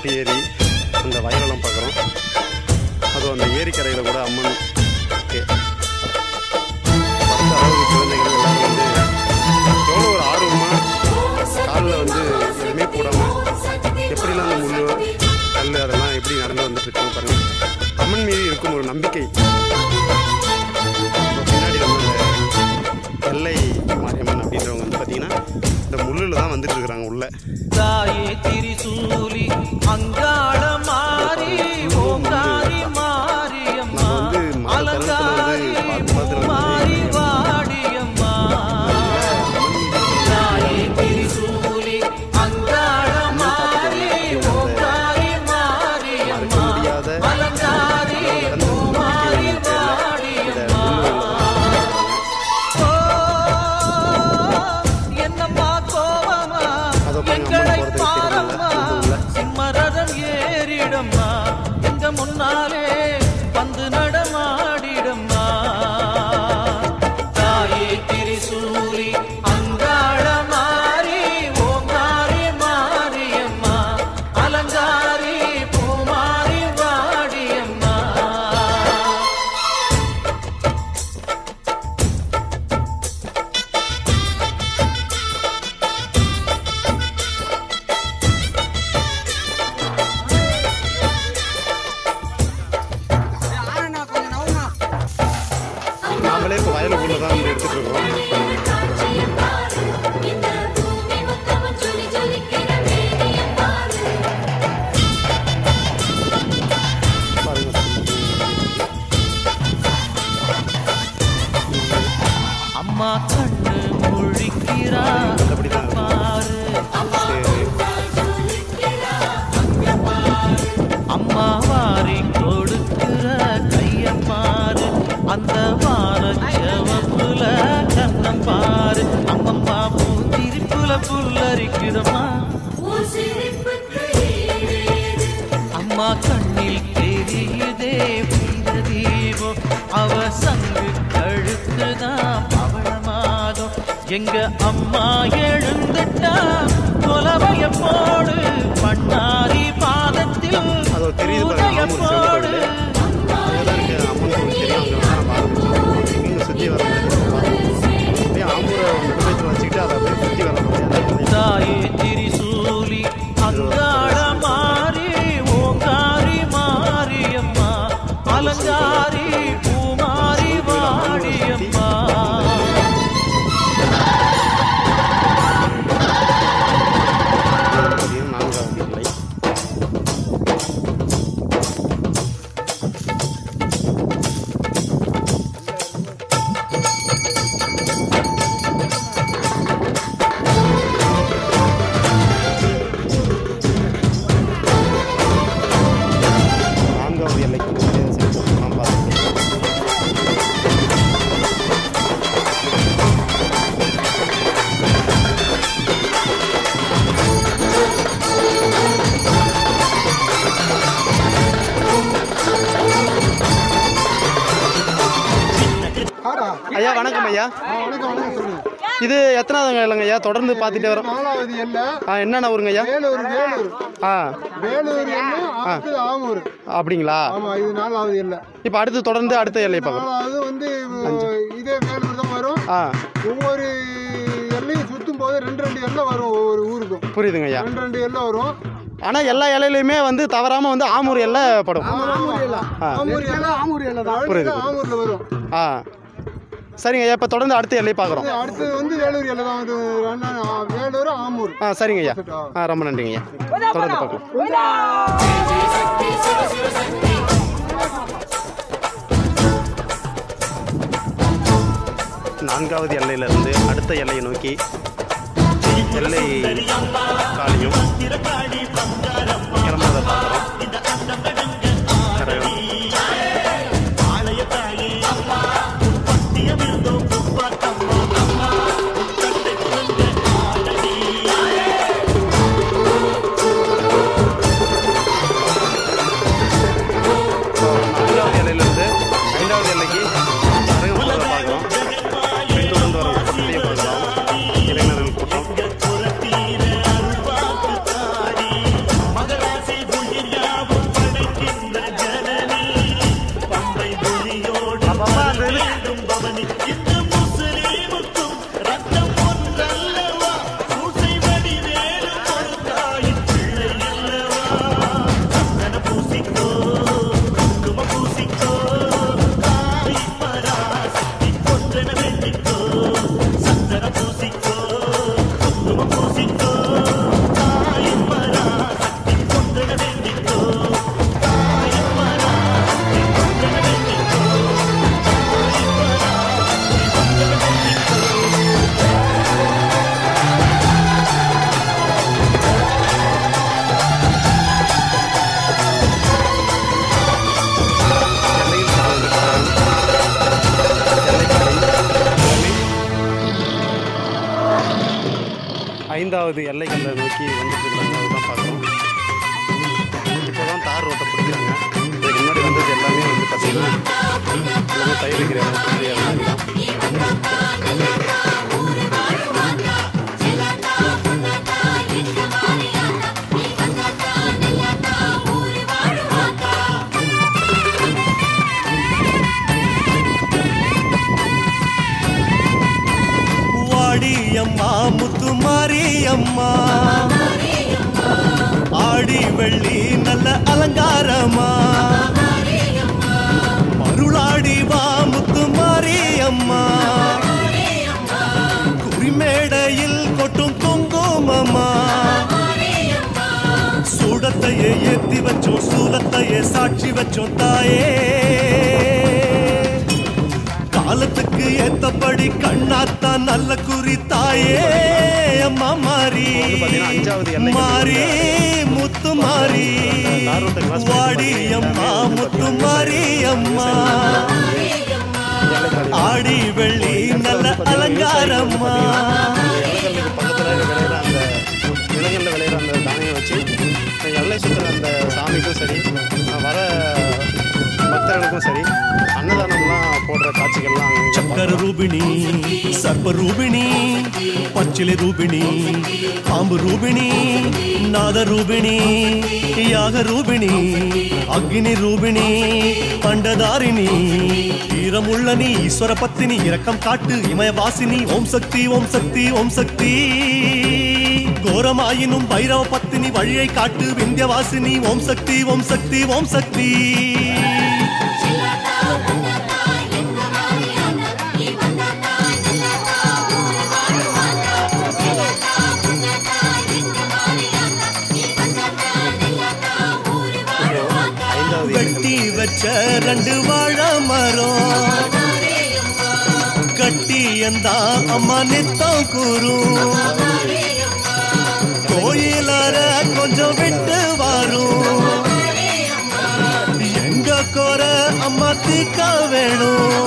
காட்டு ஏரி அந்த வயலெல்லாம் பார்க்குறோம் அதுவும் அந்த ஏரிக்கரையில் கூட அம்மன் இருக்கு படுத்த அளவுக்கு குழந்தைகள் எல்லாரும் வந்து எவ்வளோ ஒரு ஆர்வமாக காலில் வந்து எதுவுமே போடாமல் எப்படிலாம் அந்த முள்ளு கல் அதெல்லாம் எப்படி நடந்து வந்துட்டு இருக்காங்க பாருங்க அம்மன் மீது இருக்கும் ஒரு நம்பிக்கை இப்ப பின்னாடி வந்து அந்த எல்லை மாரியம்மன் அப்படின்றவங்க வந்து பார்த்தீங்கன்னா இந்த முள்ளில் தான் வந்துட்டு இருக்கிறாங்க உள்ள தாயே திரிசூலி அங்காள மாறி ஓங்காரி மாரியம்மா நம்ம வந்து மத தருணத்துல அலங்காரி வந்து பார்த்து பார்த்து மாறி வாடியம்மா தாயே திரிசூலி அங்காள மாறி ஓங்காரி மாரியம்மா முடியாத அலங்காரி கடந்த மாறி நம்பிக்கையின் பேர்ல இந்த வாடியம்மா முள்ளுல ஓ, என்னம்மா கோவமா அதோ பாருங்க, எங்களை அம்மன் போறது பாரம்மா தெரியுதுல்ல, உள்ள. சிம்மரதம் ஏறிடம்மா எங்க முன்னாலே வந்து நடமாடிடம்மா தாயே திரிசூலி அங்காள மாறி ஓங்காரி மாரியம்மா அலங்காரி பூமாரி வாடியம்மா நாமளே இப்போ வயலுக்குள்ள தான் வந்து எடுத்துட்டு இருக்கோம் பாருங்க அம்மா கண்ணு முழிக்கிறா அப்படிதான் பாரு சரி அம்மா வாரி கொடுக்கிற கையம்மாறு அந்த வார செவப்புல கண்ணம் பாரு அம்மம்மா பூந்திரிப்புல புல்லரிக்குதம்மா அம்மா கண்ணில் தெரியுதே வீர தீபம் அவ சங்கு கழுத்துதான் பவளமாகும் எங்க அம்மா எழுந்துட்டா கொலவைய போடு பண்ணாரி பாதத்தில் அதோ தெரியுது பாருங்க, பூஜைய ஆமூர் போடு சிவன் கோவில். அங்கதான் இருக்கு அம்மன் கோவில் தெரியும் அங்கே வேணா பாருங்க இங்கே சுற்றி வர அப்படியே ஆம்பூரை முகத்தில் வச்சுக்கிட்டு அதை அப்படியே சுற்றி வர முடியாது தாயே திரிசூலி அங்காள மாறி ஓங்காரி மாரியம்மா அலங்காரி பூமாரி வாடியம்மா பார்த்தீங்கன்னா நான்காவது இல்லை நான்காவது எல்லைக்கு வந்து சென்று நாம் பார்த்துக்கலாம் ஐயா வணக்கம் ஐயா வணக்கம் வணக்கம் சொல்லுங்க இது எத்தனாவது இல்லைங்க ஐயா தொடர்ந்து பார்த்துட்டே வரோம் நாலாவது எல்ல ஆ என்னென்ன ஊருங்க ஐயா வேலூர் வேலூர் ஆ வேலூர் எல்லை அடுத்து ஆமூர் அப்படிங்களா ஆமா இது நாலாவது எல்லை இப்போ அடுத்து தொடர்ந்து அடுத்த எல்லை பார்க்குறோம் நாலாவது வந்து இதே வேலூர் தான் வரும் ஆ ஒவ்வொரு எல்லையும் சுத்தும் போது ரெண்டு ரெண்டு எல்லை வரும் ஒவ்வொரு ஊருக்கும் புரியுதுங்க ஐயா ரெண்டு ரெண்டு எல்லை வரும் ஆனால் எல்லா இலையிலையுமே வந்து தவறாமல் வந்து ஆமூர் எல்லை படும் ஆமூர் எல்லை ஆ. ஆமூர் எல்லை ஆமூர் எல்லை தான் புரியுது. ஆமூர்ல வரும் ஆ சரிங்க ஐயா இப்போ தொடர்ந்து அடுத்த எல்லை பார்க்குறோம் இது அடுத்தது வந்து வேலூர் எல்லை தான் இது ரெண்டா- வேலூர் ஆமூர் ஆ சரிங்க ஐயா ஆ ரொம்ப நன்றிங்க ஐயா தொடர்ந்து பார்க்கலாம் நான்காவது எல்லையிலிருந்து அடுத்த எல்லையை நோக்கி எல்லை காலியும் கிளம்புறதை பார்க்குறோம் கரையோரம் நான்காவது எல்லையிலிருந்து ஐந்தாவது எல்லைக்கு நிறைய போகிறத பார்க்குறோம் பின்தொடர்ந்து வர கூட்டத்தையே பார்க்கலாம் இளைஞர்கள் கூட்டம் ஐந்தாவது எல்லைகளை நோக்கி வந்துட்டு இருக்காங்க அதுதான் பார்க்குறோம் இப்போ தான் தார் ரோட்டை பிடிக்கிறாங்க இதுக்கு முன்னாடி வந்தது எல்லாமே வந்து பார்த்தீங்கன்னா எல்லாமே தயிர் வைக்கிற இடம் புதிய இடம் தான் வாடியம்மா முத்துமாரியம்மா ஆடி வெள்ளி நல்ல அலங்காரமா மருளாடி வா முத்துமாரியம்மா குறிமேடையில் கொட்டும் குங்குமம்மா சூடத்தையே ஏத்தி வச்சோம் சூலத்தையே சாட்சி வச்சோம் தாயே காலத்துக்கு ஏத்தபடி கண்ணாத்தான் நல்ல குறி தாயே அம்மா மாறி வந்து பாத்தீங்கன்னா அஞ்சாவது எல்லைக்கு மாறி முத்து மாறி தார் ரோட்டை cross பண்ணி வாடி பாத்தீங்கன்னா அம்மா எல்லாமே வந்து முத்து மாறி அம்மா எல்லைக்காரி ஆடி வெள்ளி நல்ல அலங்காரம்மா இலங்கல்லுக்கு பக்கத்தில் விளையிற அந்த இலங்கல்ல விளையிற அந்த தானியம் வச்சு இந்த எல்லை சுற்றுற அந்த சாமிக்கும் சரி அஹ் வர பக்தர்களுக்கும் சரி அன்னதானம்லாம் போடுற காட்சிகள்லாம் அங்கங்க சக்கர ரூபிணி சர்ப்ப ரூபிணி பச்சிலை ரூபிணி பாம்பு ரூபிணி நாத ரூபிணி யாக ரூபிணி அக்னி ரூபிணி பண்டதாரிணி ஈரமுள்ள நீ ஈஸ்வர பத்தினி இரக்கம் காட்டு இமயவாசினி ஓம் சக்தி ஓம் சக்தி ஓம் சக்தி கோரமாயினும் பைரவ பத்தினி வழியை காட்டு விந்தியவாசினி ஓம் சக்தி ஓம் சக்தி ஓம் சக்தி ஐந்தாவது வெட்டி வச்ச ரெண்டு வாழை மரம் கட்டி எந்தா அம்மா நித்தம் கூறும் கோயிலற கொஞ்சம் விட்டு வரும் எங்க கோர அம்மா தீக்க வேணும்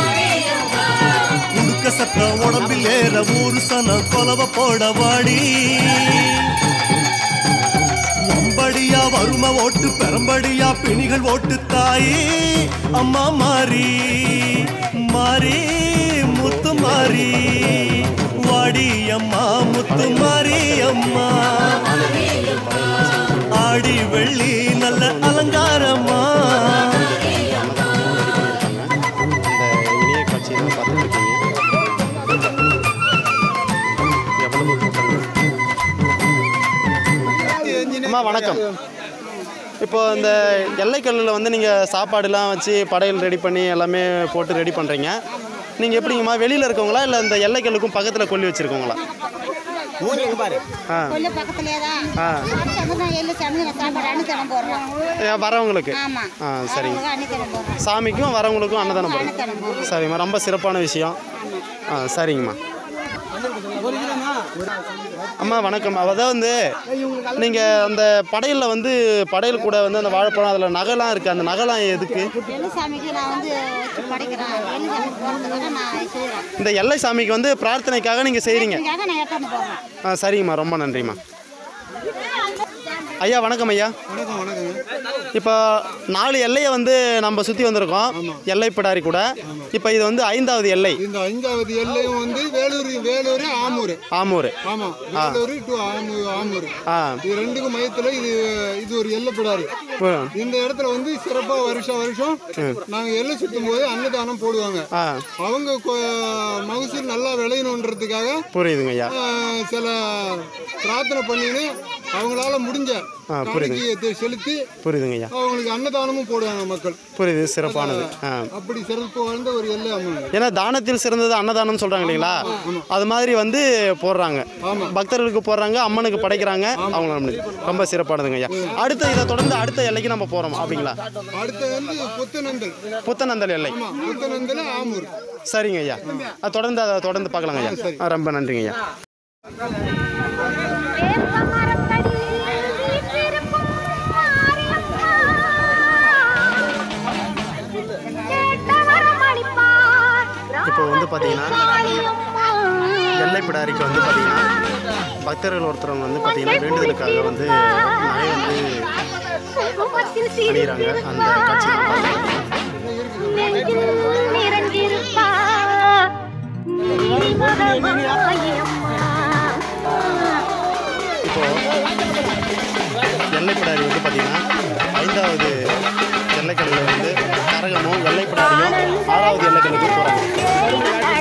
உடுக்க சத்தம் உடம்பில் ஏற ஊரு சனம் கொலவ போட வாடி ஒம்படியா வரும ஓட்டு பெரம்படியா பிணிகள் ஓட்டு தாயே அம்மா மாறி மாறி முத்து மாறி வாடி அம்மா முத்து மாறி அம்மா ஆடி வெள்ளி நல்ல அலங்காரம்மா அந்த இனிய காட்சியை தான் பார்த்துட்டு இருக்கீங்க எவ்வளவு கூட்டங்கள் அம்மா வணக்கம் இப்போ இந்த எல்லைக்கல்லில் வந்து நீங்கள் சாப்பாடுலாம் வச்சு படையல் ரெடி பண்ணி எல்லாமே போட்டு ரெடி பண்ணுறீங்க நீங்கள் எப்படிங்கம்மா வெளியில் இருக்கவங்களா இல்லை இந்த எல்லைக்கல்லுக்கும் பக்கத்தில் கொல்லி வச்சுருக்கவங்களா ஆ கொல்லு பக்கத்துலேயே தான் ஆ அங்கே எள்ளு சமையல் சாப்பாடு அன்னதானம் போடுறோம் ஏ, வரவங்களுக்கு ஆமா ஆ சரிங்க அவங்களுக்கு அன்னதானம் போடுறோம் சாமிக்கும் வரவங்களுக்கும் அன்னதானம் போடுங்க அன்னதானம் போடுறோம் சரிம்மா ரொம்ப சிறப்பான விஷயம் ஆ சரிங்கம்மா அம்மா வணக்கம் அதாவது வந்து நீங்கள் அந்த படையலில் வந்து படையல் கூட வந்து அந்த வாழைப்பழம் அதில் நகைலாம் இருக்குது அந்த நகைலாம் எதுக்கு எள்ளு சாமிக்கு நான் வந்து வச்சு படைக்கிறேன் எள்ளு சாமி போடுறதுக்காக நான் செய்கிறேன் இந்த எல்லை சாமிக்கு வந்து பிரார்த்தனைக்காக நீங்கள் செய்கிறீங்க இதுக்காக நான் எடுத்துன்னு போடுறேன் ஆ சரிங்கம்மா ரொம்ப நன்றிம்மா ஐயா வணக்கம் ஐயா வணக்கம் வணக்கங்க இப்போ நாலு எல்லையை வந்து நம்ம சுற்றி வந்திருக்கோம் எல்லை பிடாரி கூட இப்போ இது வந்து ஐந்தாவது எல்லை இந்த ஐந்தாவது எல்லையும் வந்து வேலூர் வேலூர் ஆமூர் ஆமூர் ஆமா வேலூர் டு ஆமூர் ஆமூர் ஆ இது ரெண்டுக்கும் மையத்துல இது இது ஒரு எல்லை பிடாரி இப்போ இந்த இடத்துல வந்து சிறப்பா வருஷம் வருஷம் நாங்க எல்லை சுத்தும் போது அன்னதானம் போடுவாங்க ஆ அவங்க கொ- மகசூல் நல்லா விளையணுன்றதுக்காக புரியுதுங்க ஐயா ஆஹ், சில பிரார்த்தனை பண்ணின்னு அவங்களால முடிஞ்ச ஆ, புரியுது. காணிக்கையை செலுத்தி புரியுதுங்க ஐயா அவங்களுக்கு அன்னதானமும் போடுவாங்க மக்கள் புரியுது சிறப்பானது ஆ அப்படி சிறப்பு வாழ்ந்த ஒரு எல்லை அம்மன் ஏன்னா தானத்தில் சிறந்தது அன்னதானம் சொல்றாங்க இல்லைங்களா அது மாதிரி வந்து போடுறாங்க பக்தர்களுக்கு போடுறாங்க அம்மனுக்கு படைக்கிறாங்க அவங்கள முடிஞ்சு ரொம்ப சிறப்பானதுங்க ஐயா அடுத்த இதை தொடர்ந்து அடுத்த எல்லைக்கு நம்ம போறோம் அப்படிங்களா அடுத்து வந்து புத்தனந்தல் புத்தநந்தல் எல்லை ஆமா புத்தனந்தல் ஆமூர் சரிங்க ஐயா அது தொடர்ந்து அதை தொடர்ந்து பார்க்கலாங்க ஐயா ஆ, ரொம்ப நன்றிங்க ஐயா இப்போ வந்து பார்த்தீங்கன்னா எல்லை எல்லை பிடாரிக்கு வந்து பார்த்தீங்கன்னா பக்தர்கள் ஒருத்தரவங்க வந்து பார்த்தீங்கன்னா வேண்டுதலுக்காக வந்து நகை வந்து அணிகிறாங்க அந்த காட்சி தான் பார்க்கலாம். இப்போ எல்லைப்பிடாரி வந்து பார்த்தீங்கன்னா ஐந்தாவது எல்லைக்கடலில் வந்து கரகமும் எல்லைப்பிடாரியும் ஆறாவது எல்லைக்கடலுக்கு போகிறாங்க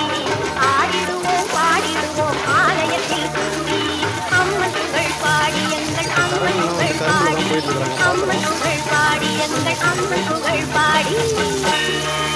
கரகம்லாம் வந்து கரும்புல தான் போயிட்டு இருக்கிறாங்க பாடி எங்கள் அம்மன் புகழ் பாடி